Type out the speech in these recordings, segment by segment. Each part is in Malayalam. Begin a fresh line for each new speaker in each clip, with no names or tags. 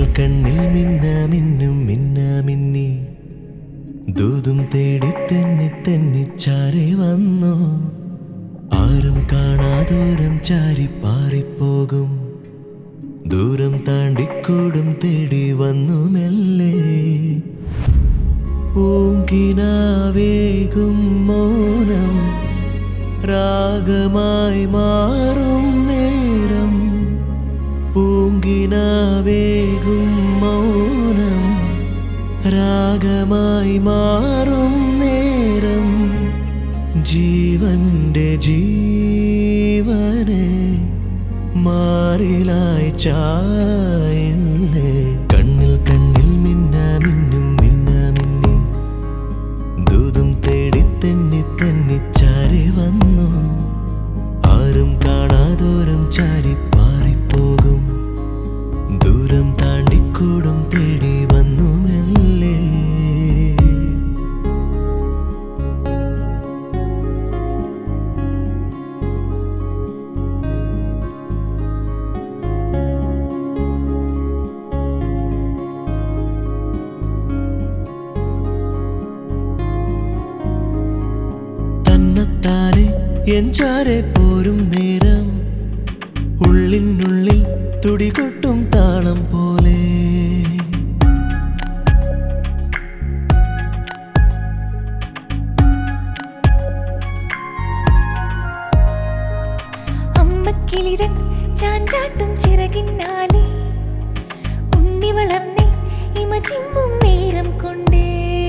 കണ്ണിൽ മിന്ന മിന്നും മിന്ന മിന്നി ദൂതും തേടി തെന്നി തെന്നി ചാരി വന്നു ആരും കാണാദൂരം ചാരി പാറിപ്പോകും ദൂരം താണ്ടിക്കൂടും തേടി വന്നു മെല്ലെ പൂങ്കിനാവേകും മൗനം രാഗമായി മാറും നേരം പൂങ്കിനാവേകും മൗനം രാഗമായി മാറും നേരം ജീവന്റെ ജീവനെ മാറിലായി ചായല്ലേ കണ്ണിൽ കണ്ണിൽ മിന്ന മിന്നും മിന്ന മിന്നി ദൂതും തേടി തെന്നി തെന്നി ചാരി വന്നു ആരും കാണാദൂരം ചാരി പാറിപ്പോകും ദൂരം താണ്ടിക്കൂടും തേടി വന്നു മെല്ലെ തന്നെത്താനെ എഞ്ചാരെ പോരും നേരം ഉള്ളിനുള്ളിൽ തുടികൊട്ടും താളം പോലെ
അമ്മക്കിളിതൻ ചാഞ്ചാട്ടും ചിറകിന്നാലെ ഉണ്ണി വളർന്നേ ഇമ ചിമ്മും നേരം കൊണ്ടേ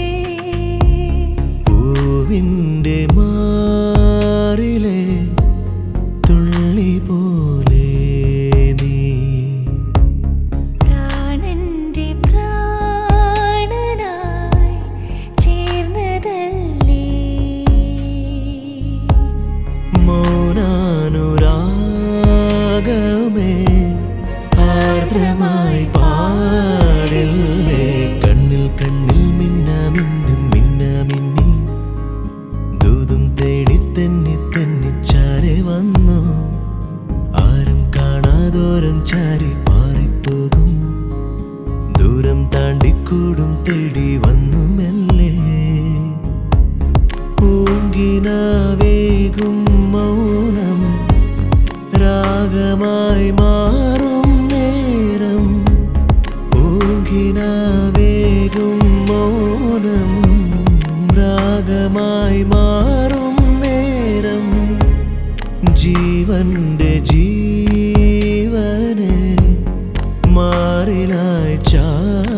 പൂവിൻ്റെ മാറിലെ തുള്ളി പോലെ നീ
പ്രാണന്റെ പ്രാണനായി ചേർന്നതല്ലേ
മൗനാനുരാഗമേ ആർദ്രമായി പാടില്ലേ കണ്ണിൽ കണ്ണിൽ മിന്ന മിന്നും മിന്ന മിന്നി ദൂതും തേടി തെന്നി തെന്നി ചാരി വന്നു ആരും കാണാദൂരം ചാരി പാറിപ്പോകും ദൂരം താണ്ടിക്കൂടും തേടി വന്നു മെല്ലെ പൂങ്കിനാവേകും മൗനം രാഗമായി മാറും നേരം പൂങ്കിനാവേകും മൗനം രാഗമായി മാറും നേരം ജീവന്റെ ജീവനെ മാറിലായി ചാ